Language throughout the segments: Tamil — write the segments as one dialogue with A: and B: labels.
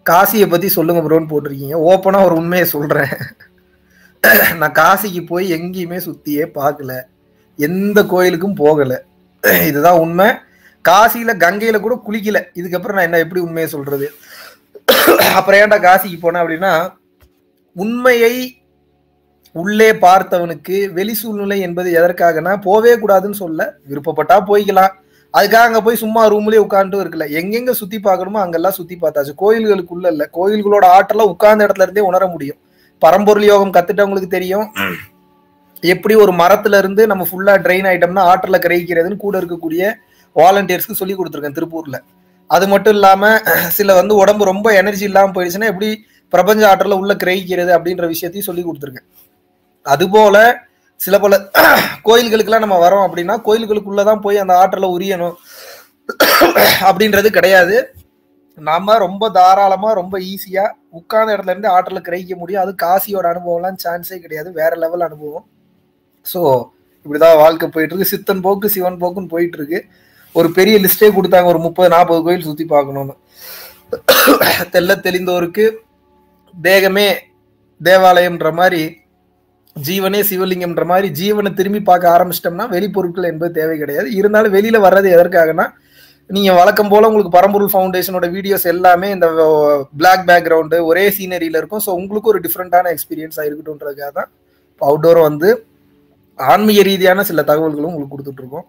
A: காசியை பத்தி சொல்லுங்க ப்ரோன்னு போட்டிருக்கீங்க ஓப்பனா ஒரு உண்மையை சொல்றேன் நான் காசிக்கு போய் எங்கேயுமே சுத்தியே பார்க்கல எந்த கோயிலுக்கும் போகல இதுதான் உண்மை காசியில கங்கையில கூட குளிக்கல இதுக்கப்புறம் நான் என்ன எப்படி உண்மையை சொல்றது அப்புறம் ஏன்டா காசிக்கு போனேன் அப்படின்னா உண்மையை உள்ளே பார்த்தவனுக்கு வெளி சூழ்நிலை என்பது எதற்காகனா போவே கூடாதுன்னு சொல்ல விருப்பப்பட்டா போய்க்கலாம் அதுக்காக அங்க போய் சும்மா ரூம்லயே உட்காந்துட்டு இருக்கல எங்கெங்க சுத்தி பார்க்கணுமோ அங்கெல்லாம் சுத்தி பார்த்தாச்சு கோயில்களுக்குள்ள இல்ல கோயில்களோட ஆற்றலாம் உட்கார்ந்த இடத்துல இருந்தே உணர முடியும் பரம்பொருள் யோகம் கத்துட்டவங்களுக்கு தெரியும் எப்படி ஒரு மரத்துல இருந்து நம்ம ஃபுல்லா ட்ரெயின் ஆயிட்டோம்னா ஆற்றல கிரகிக்கிறதுன்னு கூட இருக்கக்கூடிய வாலண்டியர்ஸ்க்கு சொல்லி கொடுத்துருக்கேன் திருப்பூர்ல அது மட்டும் இல்லாம சில வந்து உடம்பு ரொம்ப எனர்ஜி இல்லாம போயிடுச்சுன்னா எப்படி பிரபஞ்ச ஆற்றல உள்ள கிரகிக்கிறது அப்படின்ற விஷயத்தையும் சொல்லி கொடுத்துருக்கேன் அதுபோல சில பல கோயில்களுக்கெல்லாம் நம்ம வரோம் அப்படின்னா கோயில்களுக்குள்ளதான் போய் அந்த ஆற்றலை உரியணும் அப்படின்றது கிடையாது நாம ரொம்ப தாராளமா ரொம்ப ஈஸியா உட்கார்ந்த இடத்துல இருந்து ஆற்றலை கிரகிக்க முடியும் அது காசியோட அனுபவம்லாம் சான்ஸே கிடையாது வேற லெவல் அனுபவம் ஸோ இப்படிதான் வாழ்க்கை போயிட்டு இருக்கு சித்தன் போக்கு சிவன் போக்குன்னு போயிட்டு இருக்கு ஒரு பெரிய லிஸ்டே கொடுத்தாங்க ஒரு முப்பது நாற்பது கோயில் சுத்தி பார்க்கணும்னு தெல்ல தெளிந்தோருக்கு தேகமே தேவாலயம்ன்ற மாதிரி ஜீவனே சிவலிங்கம்ன்ற மாதிரி ஜீவனை திரும்பி பார்க்க ஆரம்பிச்சிட்டோம்னா வெளிப்பொருட்கள் என்பது தேவை கிடையாது இருந்தாலும் வெளியில வர்றது எதற்காகனா நீங்க வழக்கம் போல உங்களுக்கு பரம்பொருள் ஃபவுண்டேஷனோட வீடியோஸ் எல்லாமே இந்த பிளாக் பேக்ரவுண்டு ஒரே சீனரியில இருக்கும் ஸோ உங்களுக்கு ஒரு டிஃப்ரெண்டான எக்ஸ்பீரியன்ஸாக இருக்கட்டும்ன்றதுக்காக தான் அவுட்டோரும் வந்து ஆன்மீக ரீதியான சில தகவல்களும் உங்களுக்கு கொடுத்துட்டு இருக்கோம்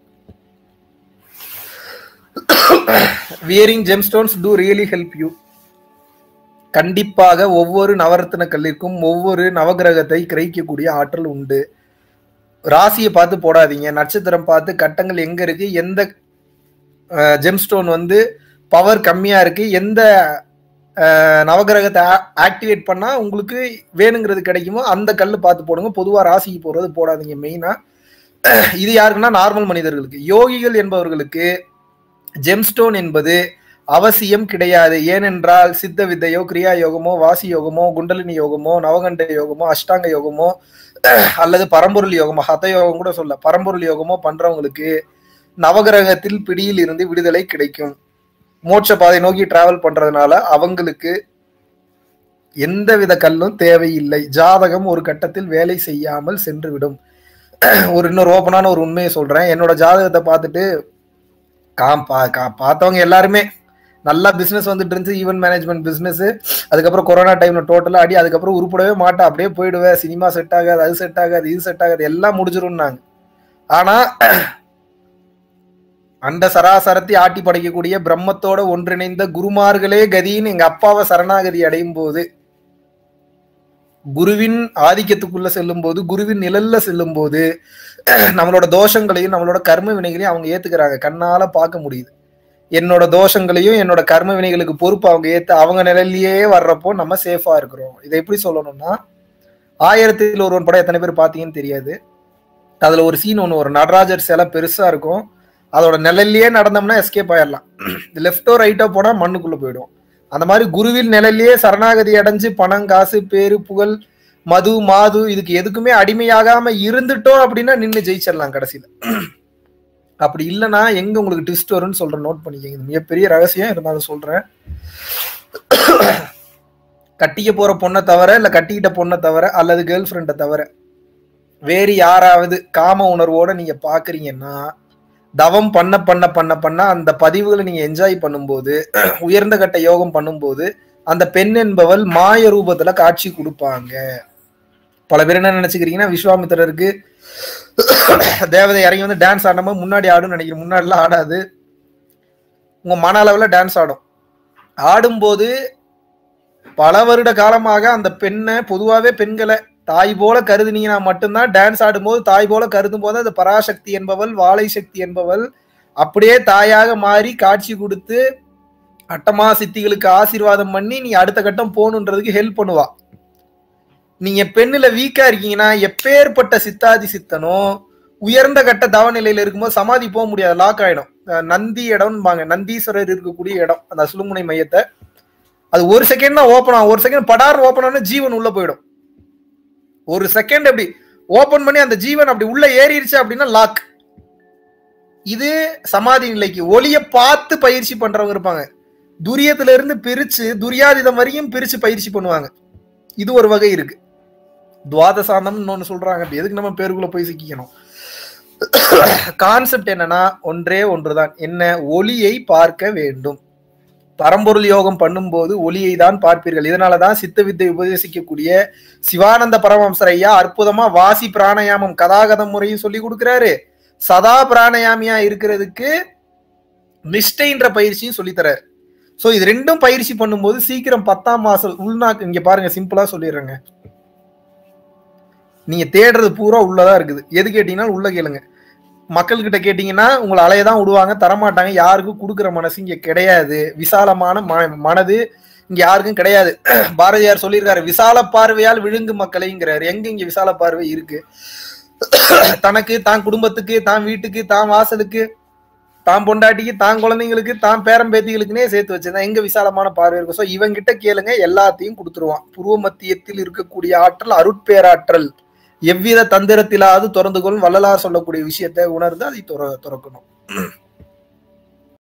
A: wearing gemstones to really help you கண்டிப்பாக ஒவ்வொரு நவரத்தின கல்லிற்கும் ஒவ்வொரு நவகிரகத்தை கிரகிக்கக்கூடிய ஆற்றல் உண்டு ராசியை பார்த்து போடாதீங்க நட்சத்திரம் பார்த்து கட்டங்கள் எங்க இருக்கு எந்த ஜெம்ஸ்டோன் வந்து பவர் கம்மியா இருக்கு எந்த நவகிரகத்தை ஆக்டிவேட் பண்ணா உங்களுக்கு வேணுங்கிறது கிடைக்குமோ அந்த கல் பார்த்து போடுங்க பொதுவாக ராசிக்கு போடுறது போடாதீங்க மெயினா இது யாருக்குன்னா நார்மல் மனிதர்களுக்கு யோகிகள் என்பவர்களுக்கு ஜெம்ஸ்டோன் என்பது அவசியம் கிடையாது ஏனென்றால் சித்த வித்தையோ கிரியா யோகமோ வாசி யோகமோ குண்டலினி யோகமோ நவகண்ட யோகமோ அஷ்டாங்க யோகமோ அல்லது பரம்பொருள் யோகமோ ஹத யோகம் கூட சொல்ல பரம்பொருள் யோகமோ பண்றவங்களுக்கு நவகிரகத்தில் பிடியில் இருந்து விடுதலை கிடைக்கும் மோட்ச பாதை நோக்கி டிராவல் பண்றதுனால அவங்களுக்கு எந்த வித கல்லும் தேவையில்லை ஜாதகம் ஒரு கட்டத்தில் வேலை செய்யாமல் சென்றுவிடும் ஒரு இன்னொரு ஓப்பனான ஒரு உண்மையை சொல்றேன் என்னோட ஜாதகத்தை பார்த்துட்டு கா பா கா பார்த்தவங்க எல்லாருமே நல்லா பிஸ்னஸ் வந்துட்டு இருந்துச்சு ஈவென்ட் மேனேஜ்மெண்ட் பிஸ்னஸ் அதுக்கப்புறம் கொரோனா டைம்ல டோட்டலா அடி அதுக்கப்புறம் உருப்படவே மாட்டேன் அப்படியே போயிடுவேன் சினிமா செட் ஆகாது அது செட் ஆகாது இது செட் ஆகாது எல்லாம் முடிஞ்சிரும்னாங்க ஆனா அந்த சராசரத்தை ஆட்டி படைக்கக்கூடிய பிரம்மத்தோட ஒன்றிணைந்த குருமார்களே கதின்னு எங்க அப்பாவை சரணாகதி அடையும் போது குருவின் ஆதிக்கத்துக்குள்ள செல்லும் போது குருவின் நிழல்ல செல்லும் போது நம்மளோட தோஷங்களையும் நம்மளோட கர்ம வினைகளையும் அவங்க ஏத்துக்கிறாங்க கண்ணால பார்க்க முடியுது என்னோட தோஷங்களையும் என்னோட கர்ம வினைகளுக்கு பொறுப்பு அவங்க ஏத்து அவங்க நிலையிலேயே வர்றப்போ நம்ம சேஃபா இருக்கிறோம் இதை எப்படி சொல்லணும்னா ஆயிரத்தில் ஒருவன் படம் எத்தனை பேர் பார்த்தீங்கன்னு தெரியாது அதுல ஒரு சீன் ஒன்று ஒரு நடராஜர் சிலை பெருசா இருக்கும் அதோட நிலையிலேயே நடந்தோம்னா எஸ்கேப் ஆயிடலாம் லெஃப்டோ ரைட்டோ போனா மண்ணுக்குள்ள போயிடும் அந்த மாதிரி குருவில் நிலையிலேயே சரணாகதி அடைஞ்சு பணம் காசு பேரு புகழ் மது மாது இதுக்கு எதுக்குமே அடிமையாகாம இருந்துட்டோம் அப்படின்னா நின்று ஜெயிச்சிடலாம் கடைசியில அப்படி இல்லைன்னா எங்க உங்களுக்கு ட்விஸ்ட் வரும்னு சொல்றேன் நோட் பண்ணிக்கங்க இது மிகப்பெரிய ரகசியம் இருந்தாலும் சொல்றேன் கட்டிக்க போற பொண்ணை தவிர இல்ல கட்டிக்கிட்ட பொண்ணை தவிர அல்லது கேர்ள் ஃப்ரெண்டை தவிர வேறு யாராவது காம உணர்வோட நீங்க பாக்குறீங்கன்னா தவம் பண்ண பண்ண பண்ண பண்ண அந்த பதிவுகளை நீங்க என்ஜாய் பண்ணும்போது உயர்ந்த கட்ட யோகம் பண்ணும்போது அந்த பெண் என்பவள் மாய ரூபத்துல காட்சி கொடுப்பாங்க பல பேர் என்ன நினைச்சுக்கிறீங்கன்னா விஸ்வாமித்திரருக்கு தேவதை இறங்கி வந்து டான்ஸ் ஆடும்போது முன்னாடி ஆடுன்னு நினைக்கிறேன் முன்னாடிலாம் ஆடாது உங்க மன அளவுல டான்ஸ் ஆடும் ஆடும்போது பல வருட காலமாக அந்த பெண்ணை பொதுவாகவே பெண்களை தாய் போல கருதுனீங்கன்னா மட்டும்தான் டான்ஸ் ஆடும்போது தாய் போல கருதும் போது அந்த பராசக்தி என்பவள் வாழை சக்தி என்பவள் அப்படியே தாயாக மாறி காட்சி கொடுத்து அட்டமா சித்திகளுக்கு ஆசீர்வாதம் பண்ணி நீ அடுத்த கட்டம் போகணுன்றதுக்கு ஹெல்ப் பண்ணுவா நீங்க பெண்ணுல வீக்கா இருக்கீங்கன்னா எப்பேற்பட்ட சித்தாதி சித்தனும் உயர்ந்த கட்ட தவநிலையில இருக்கும்போது சமாதி போக முடியாது லாக் ஆயிடும் நந்தி இடம்பாங்க நந்தீஸ்வரர் இருக்கக்கூடிய இடம் அந்த சுழுமுனை மையத்தை அது ஒரு செகண்ட் தான் ஓப்பன் ஆகும் ஒரு செகண்ட் படார் ஓப்பன் ஆனா ஜீவன் உள்ள போயிடும் ஒரு செகண்ட் அப்படி ஓபன் பண்ணி அந்த ஜீவன் அப்படி உள்ள ஏறிடுச்சு அப்படின்னா லாக் இது சமாதி நிலைக்கு ஒளிய பார்த்து பயிற்சி பண்றவங்க இருப்பாங்க துரியத்துல இருந்து பிரிச்சு துரியாதிதம் வரையும் பிரிச்சு பயிற்சி பண்ணுவாங்க இது ஒரு வகை இருக்கு துவாதசாந்தம் ஒண்ணு சொல்றாங்க அப்படி எதுக்கு நம்ம பேருக்குள்ள போய் சிக்கிக்கணும் கான்செப்ட் என்னன்னா ஒன்றே ஒன்றுதான் என்ன ஒளியை பார்க்க வேண்டும் பரம்பொருள் யோகம் பண்ணும்போது ஒளியை தான் பார்ப்பீர்கள் இதனாலதான் சித்த வித்தை உபதேசிக்கக்கூடிய சிவானந்த பரமஹம்சர் ஐயா அற்புதமா வாசி பிராணயாமம் கதாகதம் முறையும் சொல்லி கொடுக்கிறாரு சதா பிராணயாமியா இருக்கிறதுக்கு நிஷ்டைன்ற பயிற்சியும் சொல்லித்தராரு சோ இது ரெண்டும் பயிற்சி பண்ணும்போது சீக்கிரம் பத்தாம் மாசம் உள்நாக்கு இங்க பாருங்க சிம்பிளா சொல்லிடுறேங்க நீங்க தேடுறது பூரா உள்ளதா இருக்குது எது கேட்டீங்கன்னா உள்ள கேளுங்க மக்கள்கிட்ட கேட்டீங்கன்னா உங்களை அலையதான் விடுவாங்க தரமாட்டாங்க யாருக்கும் கொடுக்குற மனசு இங்க கிடையாது விசாலமான ம- மனது இங்க யாருக்கும் கிடையாது பாரதியார் சொல்லியிருக்காரு விசால பார்வையால் விழுங்கு மக்களைங்கிறாரு எங்க இங்க விசால பார்வை இருக்கு தனக்கு தான் குடும்பத்துக்கு தான் வீட்டுக்கு தான் வாசலுக்கு தான் பொண்டாட்டிக்கு தான் குழந்தைங்களுக்கு தான் பேரம்பேத்திகளுக்குனே சேர்த்து வச்சிருந்தா எங்க விசாலமான பார்வை இருக்கும் ஸோ இவங்கிட்ட கேளுங்க எல்லாத்தையும் கொடுத்துருவான் புருவ மத்தியத்தில் இருக்கக்கூடிய ஆற்றல் அருட்பேராற்றல் எவ்வித தந்திரத்திலாவது திறந்து கொள் வள்ளலார் சொல்லக்கூடிய விஷயத்தை உணர்ந்து அதை துற துறக்கணும்